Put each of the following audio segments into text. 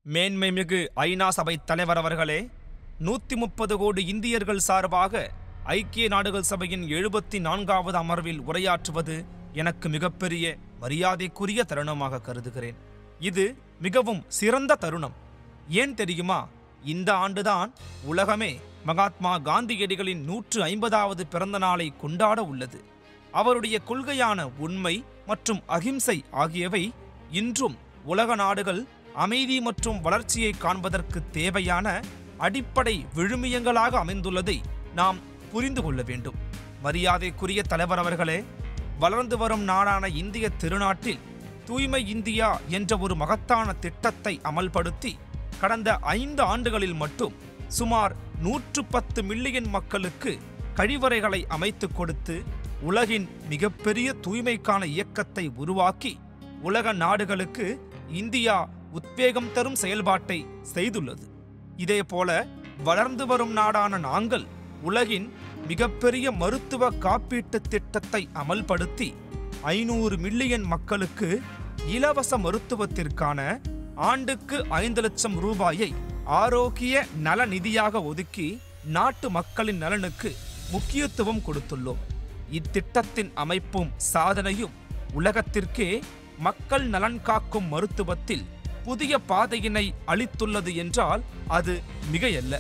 மேன்மை மிகு ஐநா சபை தலைவர் அவர்களே நூத்தி முப்பது கோடி இந்தியர்கள் சார்பாக ஐக்கிய நாடுகள் சபையின் எழுபத்தி நான்காவது அமர்வில் உரையாற்றுவது எனக்கு மிகப்பெரிய மரியாதைக்குரிய தருணமாக கருதுகிறேன் இது மிகவும் சிறந்த தருணம் ஏன் தெரியுமா இந்த ஆண்டுதான் உலகமே மகாத்மா காந்தியடிகளின் நூற்று ஐம்பதாவது பிறந்த நாளை கொண்டாட உள்ளது அவருடைய கொள்கையான உண்மை மற்றும் அகிம்சை ஆகியவை இன்றும் உலக நாடுகள் அமைதி மற்றும் வளர்ச்சியை காண்பதற்கு தேவையான அடிப்படை விழுமியங்களாக அமைந்துள்ளதை நாம் புரிந்து கொள்ள வேண்டும் மரியாதைக்குரிய தலைவர் அவர்களே வளர்ந்து வரும் நாடான இந்திய திருநாட்டில் தூய்மை இந்தியா என்ற ஒரு மகத்தான திட்டத்தை அமல்படுத்தி கடந்த ஐந்து ஆண்டுகளில் மட்டும் சுமார் நூற்று பத்து மில்லியன் மக்களுக்கு கழிவறைகளை அமைத்துக் கொடுத்து உலகின் மிகப்பெரிய தூய்மைக்கான இயக்கத்தை உருவாக்கி உலக நாடுகளுக்கு இந்தியா உத்வேகம் தரும் செயல்பாட்டை செய்துள்ளது இதேபோல வளர்ந்து வரும் நாடான நாங்கள் உலகின் மிகப்பெரிய மருத்துவ காப்பீட்டு திட்டத்தை அமல்படுத்தி ஐநூறு மில்லியன் மக்களுக்கு இலவச மருத்துவத்திற்கான ஆண்டுக்கு ஐந்து லட்சம் ரூபாயை ஆரோக்கிய நல நிதியாக ஒதுக்கி நாட்டு மக்களின் நலனுக்கு முக்கியத்துவம் கொடுத்துள்ளோம் இத்திட்டத்தின் அமைப்பும் சாதனையும் உலகத்திற்கே மக்கள் நலன் காக்கும் மருத்துவத்தில் புதிய பாதையினை அளித்துள்ளது என்றால் அது மிகையல்ல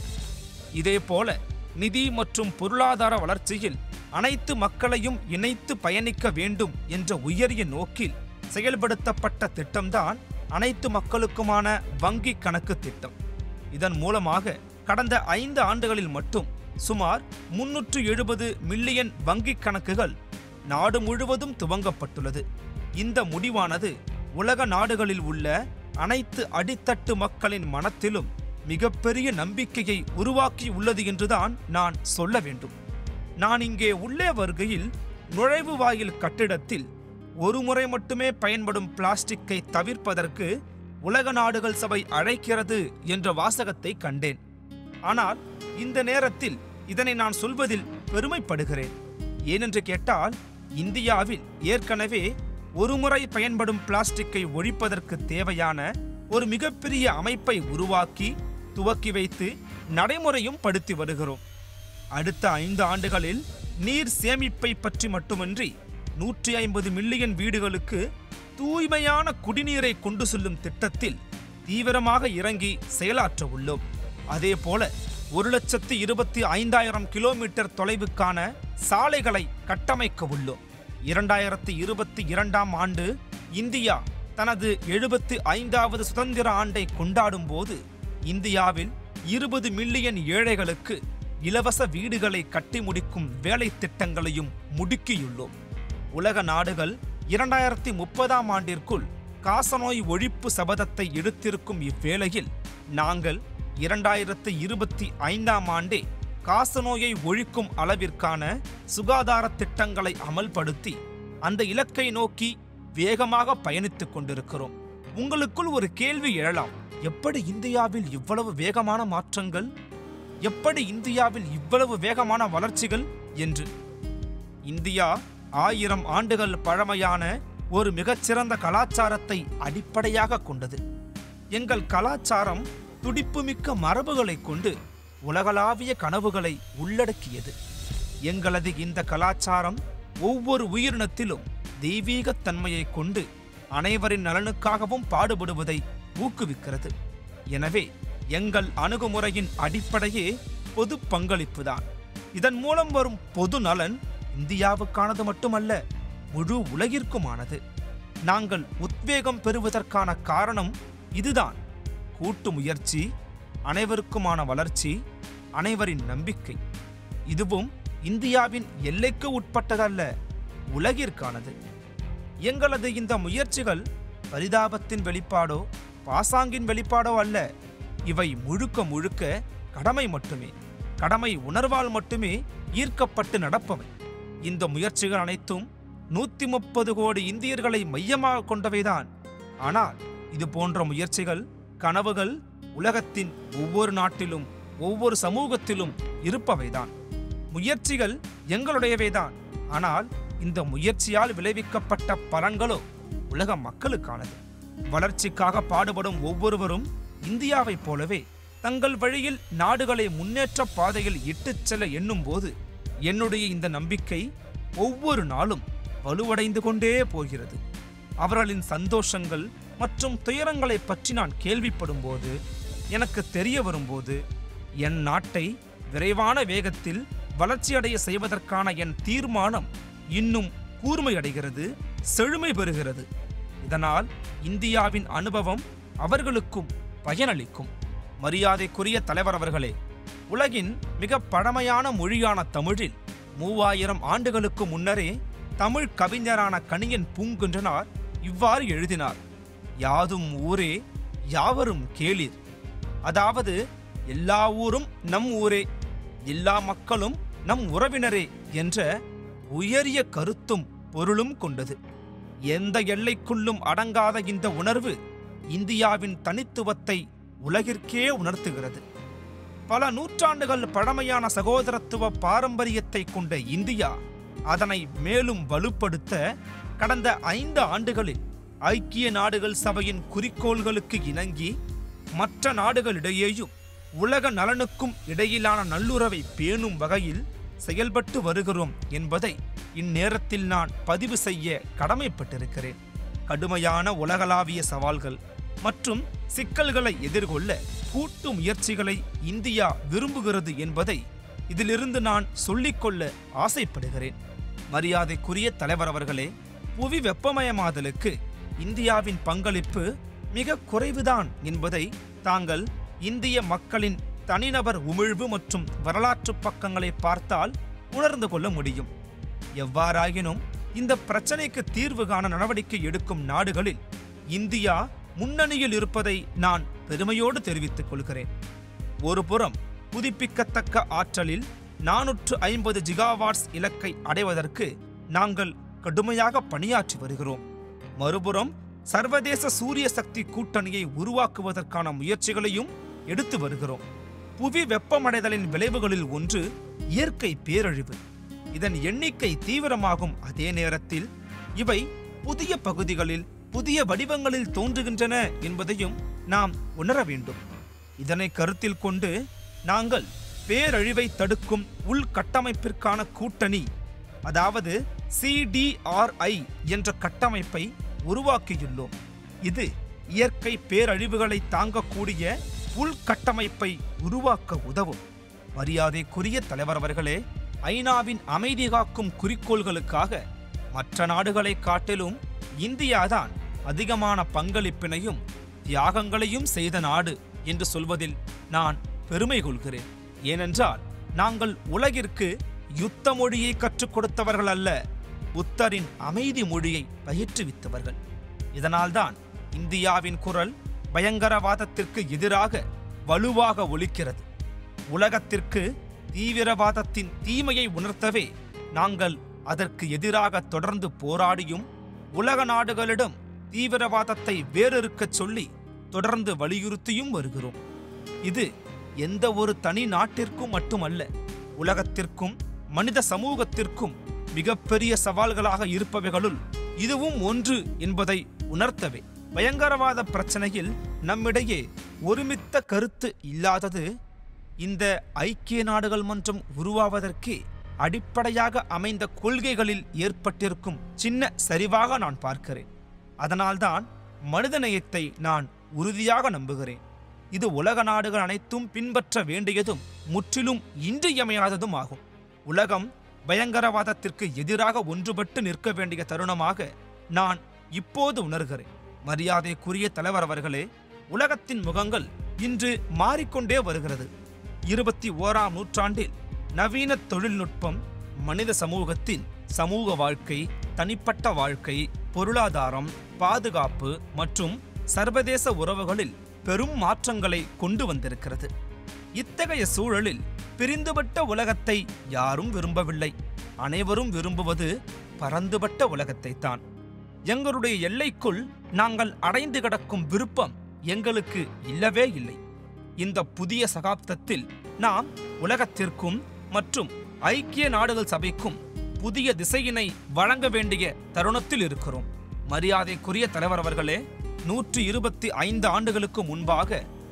இதேபோல நிதி மற்றும் பொருளாதார வளர்ச்சியில் அனைத்து மக்களையும் இணைத்து பயணிக்க வேண்டும் என்ற உயரிய நோக்கில் செயல்படுத்தப்பட்ட திட்டம்தான் அனைத்து மக்களுக்குமான வங்கி கணக்கு திட்டம் இதன் மூலமாக கடந்த ஐந்து ஆண்டுகளில் மட்டும் சுமார் முன்னூற்று எழுபது மில்லியன் வங்கி கணக்குகள் நாடு முழுவதும் துவங்கப்பட்டுள்ளது இந்த முடிவானது உலக நாடுகளில் உள்ள அனைத்து அடித்தட்டு மக்களின் மனத்திலும் மிகப்பெரிய நம்பிக்கையை உருவாக்கி உள்ளது என்றுதான் நான் சொல்ல வேண்டும் நான் இங்கே உள்ளே வருகையில் நுழைவு வாயில் கட்டிடத்தில் ஒரு முறை மட்டுமே பயன்படும் பிளாஸ்டிக்கை தவிர்ப்பதற்கு உலக நாடுகள் சபை அழைக்கிறது என்ற வாசகத்தை கண்டேன் ஆனால் இந்த நேரத்தில் இதனை நான் சொல்வதில் பெருமைப்படுகிறேன் ஏனென்று கேட்டால் இந்தியாவில் ஏற்கனவே ஒருமுறை பயன்படும் பிளாஸ்டிக்கை ஒழிப்பதற்கு தேவையான ஒரு மிகப்பெரிய அமைப்பை உருவாக்கி துவக்கி வைத்து நடைமுறையும் படுத்தி வருகிறோம் அடுத்த ஐந்து ஆண்டுகளில் நீர் சேமிப்பை பற்றி மட்டுமின்றி நூற்றி ஐம்பது மில்லியன் வீடுகளுக்கு தூய்மையான குடிநீரை கொண்டு செல்லும் திட்டத்தில் தீவிரமாக இறங்கி செயலாற்ற உள்ளோம் அதேபோல ஒரு லட்சத்து இருபத்தி ஐந்தாயிரம் கிலோமீட்டர் தொலைவுக்கான சாலைகளை கட்டமைக்க உள்ளோம் இரண்டாயிரத்தி இருபத்தி இரண்டாம் ஆண்டு இந்தியா தனது எழுபத்தி ஐந்தாவது சுதந்திர ஆண்டை கொண்டாடும் போது இந்தியாவில் இருபது மில்லியன் ஏழைகளுக்கு இலவச வீடுகளை கட்டி முடிக்கும் வேலை திட்டங்களையும் முடுக்கியுள்ளோம் உலக நாடுகள் இரண்டாயிரத்தி முப்பதாம் ஆண்டிற்குள் காசநோய் ஒழிப்பு சபதத்தை எடுத்திருக்கும் இவ்வேளையில் நாங்கள் இரண்டாயிரத்து இருபத்தி ஐந்தாம் ஆண்டே காசநோயை ஒழிக்கும் அளவிற்கான சுகாதார திட்டங்களை அமல்படுத்தி அந்த இலக்கை நோக்கி வேகமாக பயணித்துக் கொண்டிருக்கிறோம் உங்களுக்குள் ஒரு கேள்வி எழலாம் எப்படி இந்தியாவில் இவ்வளவு வேகமான மாற்றங்கள் எப்படி இந்தியாவில் இவ்வளவு வேகமான வளர்ச்சிகள் என்று இந்தியா ஆயிரம் ஆண்டுகள் பழமையான ஒரு மிகச்சிறந்த கலாச்சாரத்தை அடிப்படையாக கொண்டது எங்கள் கலாச்சாரம் துடிப்புமிக்க மரபுகளை கொண்டு உலகளாவிய கனவுகளை உள்ளடக்கியது எங்களது இந்த கலாச்சாரம் ஒவ்வொரு உயிரினத்திலும் தெய்வீகத் தன்மையை கொண்டு அனைவரின் நலனுக்காகவும் பாடுபடுவதை ஊக்குவிக்கிறது எனவே எங்கள் அணுகுமுறையின் அடிப்படையே பொது பங்களிப்புதான் இதன் மூலம் வரும் பொது நலன் இந்தியாவுக்கானது மட்டுமல்ல முழு உலகிற்குமானது நாங்கள் உத்வேகம் பெறுவதற்கான காரணம் இதுதான் கூட்டு முயற்சி அனைவருக்குமான வளர்ச்சி அனைவரின் நம்பிக்கை இதுவும் இந்தியாவின் எல்லைக்கு உட்பட்டதல்ல உலகிற்கானது எங்களது இந்த முயற்சிகள் பரிதாபத்தின் வெளிப்பாடோ பாசாங்கின் வெளிப்பாடோ அல்ல இவை முழுக்க முழுக்க கடமை மட்டுமே கடமை உணர்வால் மட்டுமே ஈர்க்கப்பட்டு நடப்பவை இந்த முயற்சிகள் அனைத்தும் நூத்தி முப்பது கோடி இந்தியர்களை மையமாக கொண்டவைதான் ஆனால் இது போன்ற முயற்சிகள் கனவுகள் உலகத்தின் ஒவ்வொரு நாட்டிலும் ஒவ்வொரு சமூகத்திலும் இருப்பவைதான் முயற்சிகள் எங்களுடையவைதான் ஆனால் இந்த முயற்சியால் விளைவிக்கப்பட்ட பலன்களோ உலக மக்களுக்கானது வளர்ச்சிக்காக பாடுபடும் ஒவ்வொருவரும் இந்தியாவைப் போலவே தங்கள் வழியில் நாடுகளை முன்னேற்ற பாதையில் இட்டுச் செல்ல எண்ணும்போது என்னுடைய இந்த நம்பிக்கை ஒவ்வொரு நாளும் வலுவடைந்து கொண்டே போகிறது அவர்களின் சந்தோஷங்கள் மற்றும் துயரங்களைப் பற்றி நான் கேள்விப்படும்போது எனக்கு தெரிய வரும்போது என் நாட்டை விரைவான வேகத்தில் வளர்ச்சியடைய செய்வதற்கான என் தீர்மானம் இன்னும் கூர்மையடைகிறது செழுமை பெறுகிறது இதனால் இந்தியாவின் அனுபவம் அவர்களுக்கும் பயனளிக்கும் மரியாதைக்குரிய தலைவர் அவர்களே உலகின் மிக பழமையான மொழியான தமிழில் மூவாயிரம் ஆண்டுகளுக்கு முன்னரே தமிழ் கவிஞரான கணியன் பூங்குன்றனார் இவ்வாறு எழுதினார் யாதும் ஊரே யாவரும் கேளீர் அதாவது எல்லா ஊரும் நம் ஊரே எல்லா மக்களும் நம் உறவினரே என்ற உயரிய கருத்தும் பொருளும் கொண்டது எந்த எல்லைக்குள்ளும் அடங்காத இந்த உணர்வு இந்தியாவின் தனித்துவத்தை உலகிற்கே உணர்த்துகிறது பல நூற்றாண்டுகள் பழமையான சகோதரத்துவ பாரம்பரியத்தை கொண்ட இந்தியா அதனை மேலும் வலுப்படுத்த கடந்த ஐந்து ஆண்டுகளில் ஐக்கிய நாடுகள் சபையின் குறிக்கோள்களுக்கு இணங்கி மற்ற நாடுகளிடையேயும் உலக நலனுக்கும் இடையிலான நல்லுறவை பேணும் வகையில் செயல்பட்டு வருகிறோம் என்பதை இந்நேரத்தில் நான் பதிவு செய்ய கடமைப்பட்டிருக்கிறேன் கடுமையான உலகளாவிய சவால்கள் மற்றும் சிக்கல்களை எதிர்கொள்ள கூட்டு முயற்சிகளை இந்தியா விரும்புகிறது என்பதை இதிலிருந்து நான் சொல்லிக்கொள்ள ஆசைப்படுகிறேன் மரியாதைக்குரிய தலைவர் அவர்களே புவி வெப்பமயமாதலுக்கு இந்தியாவின் பங்களிப்பு மிக குறைவுதான் என்பதை தாங்கள் இந்திய மக்களின் தனிநபர் உமிழ்வு மற்றும் வரலாற்று பக்கங்களை பார்த்தால் உணர்ந்து கொள்ள முடியும் எவ்வாறாயினும் இந்த பிரச்சனைக்கு தீர்வு காண நடவடிக்கை எடுக்கும் நாடுகளில் இந்தியா முன்னணியில் இருப்பதை நான் பெருமையோடு தெரிவித்துக் கொள்கிறேன் ஒருபுறம் புதுப்பிக்கத்தக்க ஆற்றலில் நானூற்று ஐம்பது ஜிகாவாட்ஸ் இலக்கை அடைவதற்கு நாங்கள் கடுமையாக பணியாற்றி வருகிறோம் மறுபுறம் சர்வதேச சூரிய சக்தி கூட்டணியை உருவாக்குவதற்கான முயற்சிகளையும் எடுத்து வருகிறோம் புவி வெப்பமடைதலின் விளைவுகளில் ஒன்று இயற்கை பேரழிவு இதன் எண்ணிக்கை தீவிரமாகும் அதே நேரத்தில் இவை புதிய பகுதிகளில் புதிய வடிவங்களில் தோன்றுகின்றன என்பதையும் நாம் உணர வேண்டும் இதனை கருத்தில் கொண்டு நாங்கள் பேரழிவை தடுக்கும் உள்கட்டமைப்பிற்கான கூட்டணி அதாவது சிடிஆர்ஐ என்ற கட்டமைப்பை உருவாக்கியுள்ளோம் இது இயற்கை பேரழிவுகளை தாங்கக்கூடிய உள்கட்டமைப்பை உருவாக்க உதவும் மரியாதைக்குரிய தலைவர் அவர்களே ஐநாவின் அமைதி காக்கும் குறிக்கோள்களுக்காக மற்ற நாடுகளை காட்டிலும் இந்தியாதான் அதிகமான பங்களிப்பினையும் தியாகங்களையும் செய்த நாடு என்று சொல்வதில் நான் பெருமை கொள்கிறேன் ஏனென்றால் நாங்கள் உலகிற்கு யுத்த மொழியை கற்றுக் கொடுத்தவர்கள் அல்ல புத்தரின் அமைதி மொழியை பயிற்றுவித்தவர்கள் இதனால்தான் இந்தியாவின் குரல் பயங்கரவாதத்திற்கு எதிராக வலுவாக ஒலிக்கிறது உலகத்திற்கு தீவிரவாதத்தின் தீமையை உணர்த்தவே நாங்கள் அதற்கு எதிராக தொடர்ந்து போராடியும் உலக நாடுகளிடம் தீவிரவாதத்தை வேறறுக்கச் சொல்லி தொடர்ந்து வலியுறுத்தியும் வருகிறோம் இது எந்த ஒரு தனி நாட்டிற்கும் மட்டுமல்ல உலகத்திற்கும் மனித சமூகத்திற்கும் மிகப்பெரிய சவால்களாக இருப்பவைகளுள் இதுவும் ஒன்று என்பதை உணர்த்தவே பயங்கரவாத பிரச்சனையில் நம்மிடையே ஒருமித்த கருத்து இல்லாதது இந்த ஐக்கிய நாடுகள் மன்றம் உருவாவதற்கே அடிப்படையாக அமைந்த கொள்கைகளில் ஏற்பட்டிருக்கும் சின்ன சரிவாக நான் பார்க்கிறேன் அதனால்தான் மனிதநேயத்தை நான் உறுதியாக நம்புகிறேன் இது உலக நாடுகள் அனைத்தும் பின்பற்ற வேண்டியதும் முற்றிலும் இன்றியமையாததும் ஆகும் உலகம் பயங்கரவாதத்திற்கு எதிராக ஒன்றுபட்டு நிற்க வேண்டிய தருணமாக நான் இப்போது உணர்கிறேன் மரியாதைக்குரிய தலைவர் அவர்களே உலகத்தின் முகங்கள் இன்று மாறிக்கொண்டே வருகிறது இருபத்தி ஓராம் நூற்றாண்டில் நவீன தொழில்நுட்பம் மனித சமூகத்தின் சமூக வாழ்க்கை தனிப்பட்ட வாழ்க்கை பொருளாதாரம் பாதுகாப்பு மற்றும் சர்வதேச உறவுகளில் பெரும் மாற்றங்களை கொண்டு வந்திருக்கிறது இத்தகைய சூழலில் பிரிந்துபட்ட உலகத்தை யாரும் விரும்பவில்லை அனைவரும் விரும்புவது பரந்துபட்ட உலகத்தைத்தான் எங்களுடைய எல்லைக்குள் நாங்கள் அடைந்து கிடக்கும் விருப்பம் எங்களுக்கு இல்லவே இல்லை இந்த புதிய சகாப்தத்தில் நாம் உலகத்திற்கும் மற்றும் ஐக்கிய நாடுகள் சபைக்கும் புதிய திசையினை வழங்க வேண்டிய தருணத்தில் இருக்கிறோம் மரியாதைக்குரிய தலைவர் அவர்களே நூற்றி இருபத்தி ஐந்து ஆண்டுகளுக்கு முன்பாக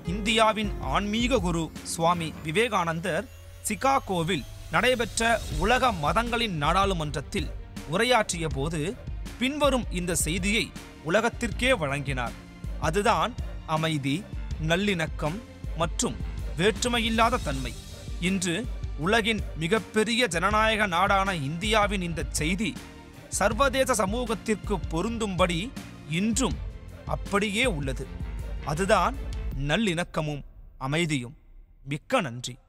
இந்தியாவின் ஆன்மீக குரு சுவாமி விவேகானந்தர் சிகாகோவில் நடைபெற்ற உலக மதங்களின் நாடாளுமன்றத்தில் உரையாற்றிய போது பின்வரும் இந்த செய்தியை உலகத்திற்கே வழங்கினார் அதுதான் அமைதி நல்லிணக்கம் மற்றும் வேற்றுமையில்லாத தன்மை இன்று உலகின் மிகப்பெரிய ஜனநாயக நாடான இந்தியாவின் இந்த செய்தி சர்வதேச சமூகத்திற்கு பொருந்தும்படி இன்றும் அப்படியே உள்ளது அதுதான் நல்லிணக்கமும் அமைதியும் மிக்க நன்றி